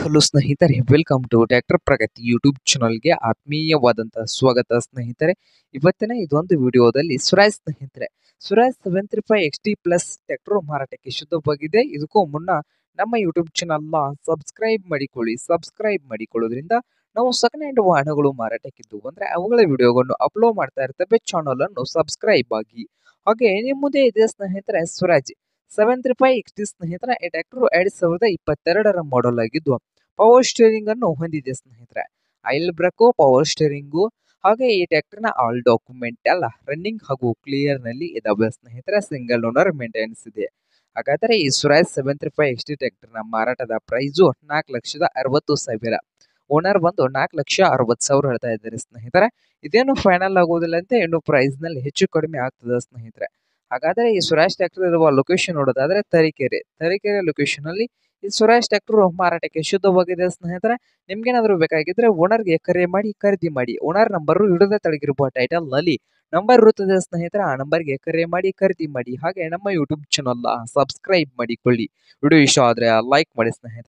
hello ಸ್ನೇಹಿತರೆ welcome to tractor Pragati YouTube ಚಾನಲ್ಗೆ ಆತ್ಮೀಯವಾದಂತಹ ಸ್ವಾಗತ ಸ್ನೇಹಿತರೆ ಇವತ್ತಿನ ಇದೊಂದು ವಿಡಿಯೋದಲ್ಲಿ ಸ್ವರಾಜ್ ಸ್ನೇಹಿತರೆ Swaraj seven three five X T plus tractor ಮಾರಾಟಕ್ಕೆ ಶುದ್ಧವಾಗಿದೆ ಇದಕ್ಕೂ ಮುನ್ನ ನಮ್ಮ ಯೂಟ್ಯೂಬ್ ಚಾನಲ್ನ ಸಬ್ಸ್ಕ್ರೈಬ್ ಮಾಡಿಕೊಳ್ಳಿ ಸಬ್ಸ್ಕ್ರೈಬ್ ಮಾಡಿಕೊಳ್ಳೋದ್ರಿಂದ ನಾವು ಸೆಕೆಂಡ್ ಹ್ಯಾಂಡ್ ವಾಹನಗಳು ಮಾರಾಟಕ್ಕಿದ್ದು ಅಂದರೆ ಅವುಗಳ ವಿಡಿಯೋಗಳನ್ನು ಅಪ್ಲೋಡ್ ಮಾಡ್ತಾ ಇರ್ತೇವೆ ಚಾನಲ್ ಅನ್ನು ಸಬ್ಸ್ಕ್ರೈಬ್ ಆಗಿ ಹಾಗೆ ನಿಮ್ಮ ಮುಂದೆ ಇದೆ ಸ್ನೇಹಿತರೆ Swaraj seven three five X T ಸ್ನೇಹಿತರೆ ಈ ಟ್ರ್ಯಾಕ್ಟರ್ ಎರಡ್ ಸಾವಿರದ ಇಪ್ಪತ್ತೆರಡರ ಮಾಡೆಲ್ ಆಗಿದ್ದು ಪವರ್ ಸ್ಟೇರಿಂಗ್ ಅನ್ನು ಹೊಂದಿದೆ ಸ್ನೇಹಿತರೆ ಐಲ್ ಬ್ರೇಕು ಪವರ್ ಸ್ಟೇರಿಂಗು ಹಾಗೆ ಈ ಟ್ರ್ಯಾಕ್ಟರ್ನ ಆಲ್ ಡಾಕ್ಯುಮೆಂಟ್ ಎಲ್ಲ ರನ್ನಿಂಗ್ ಹಾಗೂ ಕ್ಲಿಯರ್ ನಲ್ಲಿ ಇದಾವೆ ಸ್ನೇಹಿತರೆ ಸಿಂಗಲ್ ಓನರ್ ಮೇಂಟೆನೆನ್ಸ್ ಇದೆ ಹಾಗಾದರೆ ಈ Swaraj seven three five X T ಟ್ರ್ಯಾಕ್ಟರ್ನ ಮಾರಾಟದ ಪ್ರೈಸು ನಾಲ್ಕು ಲಕ್ಷದ ಅರವತ್ತು ಸಾವಿರ ಓನರ್ ಬಂದು ನಾಲ್ಕು ಲಕ್ಷ ಅರವತ್ತು ಸಾವಿರ ಹೇಳ್ತಾ ಇದ್ದಾರೆ ಸ್ನೇಹಿತರೆ ಇದೇನು ಫೈನಲ್ ಆಗೋದಿಲ್ಲ ಅಂತ ಇನ್ನು ಪ್ರೈಸ್ ನಲ್ಲಿ ಹೆಚ್ಚು ಕಡಿಮೆ ಆಗ್ತದೆ ಸ್ನೇಹಿತರೆ ಹಾಗಾದರೆ ಈ ಸ್ವರಾಜ್ ಟ್ರ್ಯಾಕ್ಟರ್ ಇರುವ ಲೊಕೇಶನ್ ನೋಡೋದಾದ್ರೆ ತರೀಕೆರೆ ತರೀಕೆರೆ ಲೊಕೇಶನ್ ಅಲ್ಲಿ ಈ ಸ್ವರಾಜ್ ಟ್ರ್ಯಾಕ್ಟರ್ ಮಾರಾಟಕ್ಕೆ ಶುದ್ಧವಾಗಿದೆ ಸ್ನೇಹಿತರೆ ನಿಮ್ಗೇನಾದ್ರೂ ಬೇಕಾಗಿದ್ರೆ ಓನರ್ಗೆ ಕರೆ ಮಾಡಿ ಖರೀದಿ ಮಾಡಿ ಓನರ್ ನಂಬರ್ ಹಿಡಿದ ತಳಗಿರುವ ಟೈಟಲ್ ನಲ್ಲಿ ನಂಬರ್ ಇರುತ್ತದೆ ಸ್ನೇಹಿತರೆ ಆ ನಂಬರ್ಗೆ ಕರೆ ಮಾಡಿ ಖರೀದಿ ಮಾಡಿ ಹಾಗೆ ನಮ್ಮ ಯೂಟ್ಯೂಬ್ ಚಾನಲ್ ಸಬ್ಸ್ಕ್ರೈಬ್ ಮಾಡಿಕೊಳ್ಳಿ ವಿಡಿಯೋ ಇಷ್ಟ ಆದ್ರೆ ಲೈಕ್ ಮಾಡಿ ಸ್ನೇಹಿತರೆ